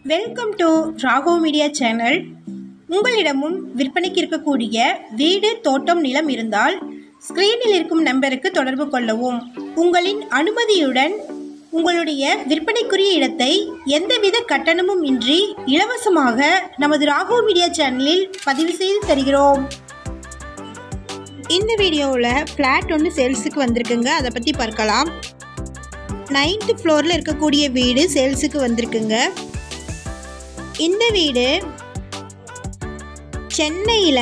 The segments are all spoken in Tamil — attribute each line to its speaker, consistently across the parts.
Speaker 1: வெல்கம் டு ராகோ மீடியா சேனல் உங்களிடமும் விற்பனைக்கு இருக்கக்கூடிய வீடு தோட்டம் நிலம் இருந்தால் ஸ்க்ரீனில் இருக்கும் நம்பருக்கு தொடர்பு கொள்ளவும் உங்களின் அனுமதியுடன் உங்களுடைய விற்பனைக்குரிய இடத்தை எந்தவித கட்டணமும் இன்றி இலவசமாக நமது ராகோ மீடியா சேனலில் பதிவு செய்து தருகிறோம் இந்த வீடியோவில் ஃப்ளாட் ஒன்று சேல்ஸுக்கு வந்திருக்குங்க அதை பற்றி பார்க்கலாம் நைன்த்து ஃப்ளோரில் இருக்கக்கூடிய வீடு சேல்ஸுக்கு வந்திருக்குங்க இந்த வீடு சென்னையில்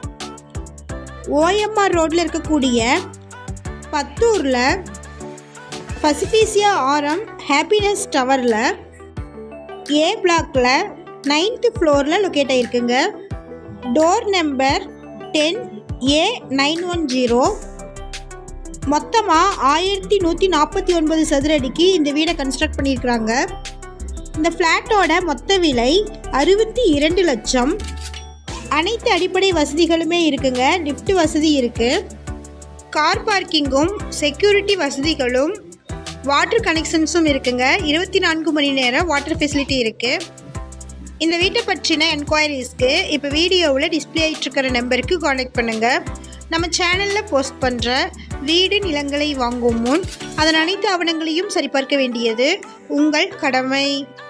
Speaker 1: ஓஎம்ஆர் ரோட்டில் இருக்கக்கூடிய பத்தூரில் பசிபிசியா ஆரம் ஹாப்பினஸ் டவரில் ஏ பிளாக்ல நைன்த்து ஃப்ளோரில் லொக்கேட் ஆகிருக்குங்க door number ten A nine one zero மொத்தமாக ஆயிரத்தி நூற்றி நாற்பத்தி ஒன்பது சதுர அடிக்கு இந்த வீடை கன்ஸ்ட்ரக்ட் பண்ணியிருக்கிறாங்க இந்த ஃப்ளாட்டோட மொத்த விலை அறுபத்தி இரண்டு லட்சம் அனைத்து அடிப்படை வசதிகளுமே இருக்குங்க லிஃப்ட் வசதி இருக்குது கார் பார்க்கிங்கும் செக்யூரிட்டி வசதிகளும் வாட்டர் கனெக்ஷன்ஸும் இருக்குங்க இருபத்தி நான்கு மணி நேரம் வாட்டர் ஃபெசிலிட்டி இருக்குது இந்த வீட்டை பற்றின என்கொயரிஸ்க்கு இப்போ வீடியோவில் டிஸ்பிளே ஆகிட்டுருக்கிற நம்பருக்கு காண்டாக்ட் பண்ணுங்கள் நம்ம சேனலில் போஸ்ட் பண்ணுற வீடு நிலங்களை வாங்கும் முன் அதன் அனைத்து ஆவணங்களையும் சரிபார்க்க வேண்டியது உங்கள் கடமை